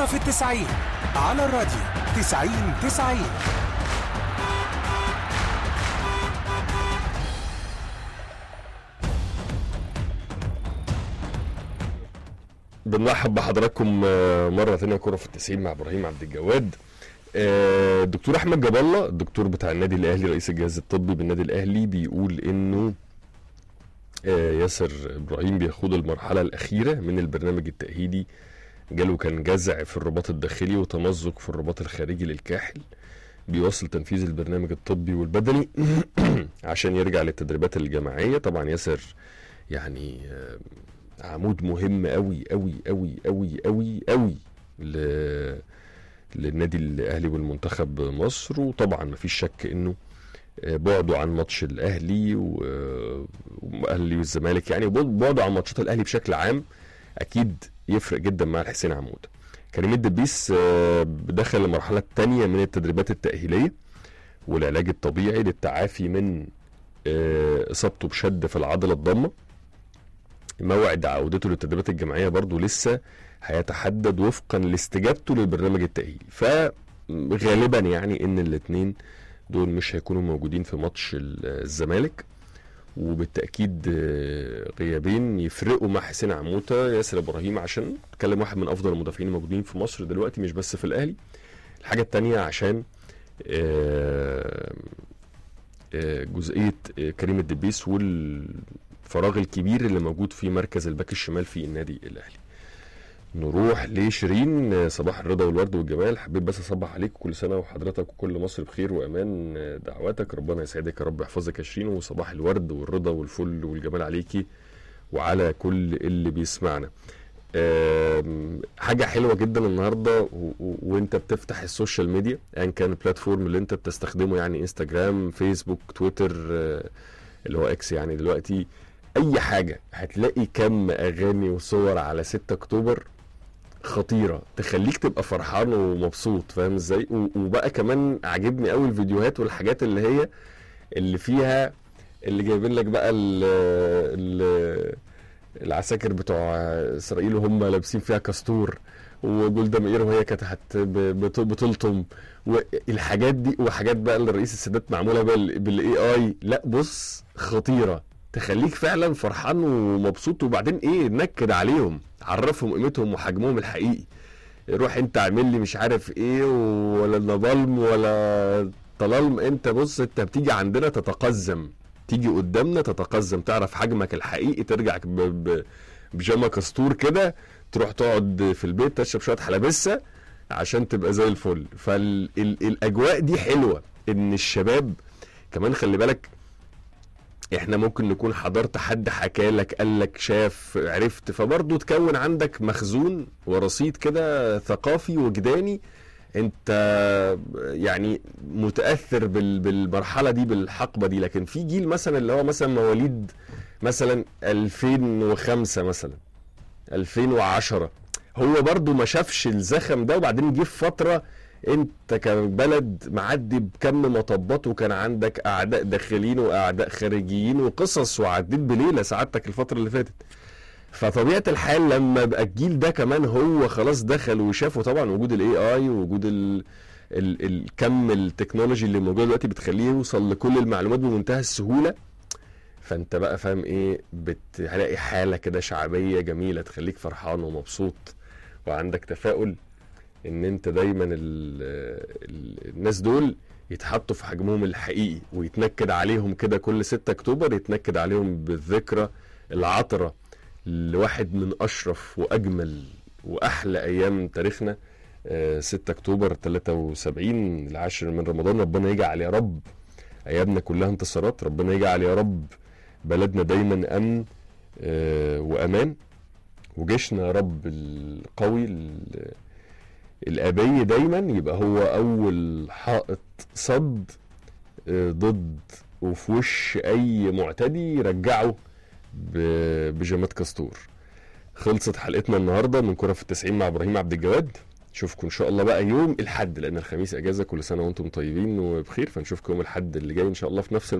كرة في التسعين على الراديو تسعين تسعين بنرحب بحضراتكم آه، مرة تانية كرة في التسعين مع إبراهيم عبد الجواد آه، الدكتور أحمد جاب الله الدكتور بتاع النادي الأهلي رئيس الجهاز الطبي بالنادي الأهلي بيقول إنه آه، ياسر إبراهيم بيخوض المرحلة الأخيرة من البرنامج التأهيلي جاله كان جزع في الرباط الداخلي وتمزق في الرباط الخارجي للكاحل بيواصل تنفيذ البرنامج الطبي والبدني عشان يرجع للتدريبات الجماعية طبعا ياسر يعني آه، عمود مهم قوي قوي قوي قوي قوي قوي ل... للنادي الاهلي والمنتخب مصر وطبعا مفيش شك انه آه، بعده عن ماتش الاهلي و- والاهلي والزمالك يعني بعده عن ماتشات الاهلي بشكل عام اكيد يفرق جدا مع الحسين عمود كريم الدبيس آه، دخل المرحله الثانيه من التدريبات التاهيليه والعلاج الطبيعي للتعافي من آه، اصابته بشد في العضله الضامه موعد عودته للتدريبات الجماعيه برضو لسه هيتحدد وفقا لاستجابته للبرنامج التاهيلي فغالبا يعني ان الاثنين دول مش هيكونوا موجودين في ماتش ال- الزمالك وبالتاكيد آه، غيابين يفرقوا مع حسين عموته ياسر ابراهيم عشان تكلم واحد من افضل المدافعين الموجودين في مصر دلوقتي مش بس في الاهلي الحاجه الثانيه عشان آه، آه، جزئيه آه، كريم الدبيس والفراغ الكبير اللي موجود في مركز الباك الشمال في النادي الاهلي نروح لشيرين آه، صباح الرضا والورد والجمال حبيت بس اصبح عليك كل سنه وحضرتك وكل مصر بخير وامان آه، دعواتك ربنا يسعدك يا رب يحفظك يا شيرين وصباح الورد والرضا والفل والجمال عليكي وعلى كل اللي بيسمعنا آم، حاجة حلوة جدا النهاردة و- و- وانت بتفتح السوشيال ميديا ايا كان البلاتفورم اللي انت بتستخدمه يعني انستجرام فيسبوك تويتر آه، اللي هو اكس يعني دلوقتي اي حاجة هتلاقي كم اغاني وصور على 6 اكتوبر خطيرة تخليك تبقى فرحان ومبسوط فاهم ازاي و- وبقى كمان عاجبني قوي الفيديوهات والحاجات اللي هي اللي فيها اللي جايبين لك بقى ال ال العساكر بتوع اسرائيل وهم لابسين فيها كاستور وجولدا مائير وهي كانت هت- ب- بت- بتلطم والحاجات دي وحاجات بقى اللي الرئيس السادات معموله بالاي اي لا بص خطيره تخليك فعلا فرحان ومبسوط وبعدين ايه نكد عليهم عرفهم قيمتهم وحجمهم الحقيقي روح انت اعمل لي مش عارف ايه ولا نبالم ولا طلالم انت بص انت بتيجي عندنا تتقزم تيجي قدامنا تتقزم تعرف حجمك الحقيقي ترجع ب- ب- بيجامه كستور كده تروح تقعد في البيت تشرب شويه حلبسه عشان تبقى زي الفل فالاجواء دي حلوه ان الشباب كمان خلي بالك احنا ممكن نكون حضرت حد حكى لك قال لك شاف عرفت فبرضه تكون عندك مخزون ورصيد كده ثقافي وجداني انت يعني متاثر بال- بالمرحله دي بالحقبه دي لكن في جيل مثلا اللي هو مثلا مواليد مثلا 2005 مثلا 2010 هو برضو ما شافش الزخم ده وبعدين جه في فتره انت كبلد معدي بكم مطبات وكان عندك اعداء داخليين واعداء خارجيين وقصص وعديت بليله سعادتك الفتره اللي فاتت فطبيعه الحال لما بقى الجيل ده كمان هو خلاص دخل وشافه طبعا وجود الاي اي ووجود ال ال الكم التكنولوجي اللي موجود دلوقتي بتخليه يوصل لكل المعلومات بمنتهى السهوله فانت بقى فاهم ايه بتلاقي حاله كده شعبيه جميله تخليك فرحان ومبسوط وعندك تفاؤل ان انت دايما ال ال الناس دول يتحطوا في حجمهم الحقيقي ويتنكد عليهم كده كل 6 اكتوبر يتنكد عليهم بالذكرى العطره لواحد من اشرف واجمل واحلى ايام تاريخنا آه، 6 اكتوبر 73 العاشر من رمضان ربنا يجعل يا رب ايامنا كلها انتصارات ربنا يجعل يا رب بلدنا دايما امن آه، وامان وجيشنا يا رب القوي ال- الابي دايما يبقى هو اول حائط صد آه، ضد وفي وش اي معتدي يرجعه ب- بجماد كاستور خلصت حلقتنا النهارده من كره في التسعين مع ابراهيم عبد الجواد نشوفكم ان شاء الله بقى يوم الاحد لان الخميس اجازه كل سنه وانتم طيبين وبخير فنشوفكم يوم الاحد اللي جاي ان شاء الله في نفس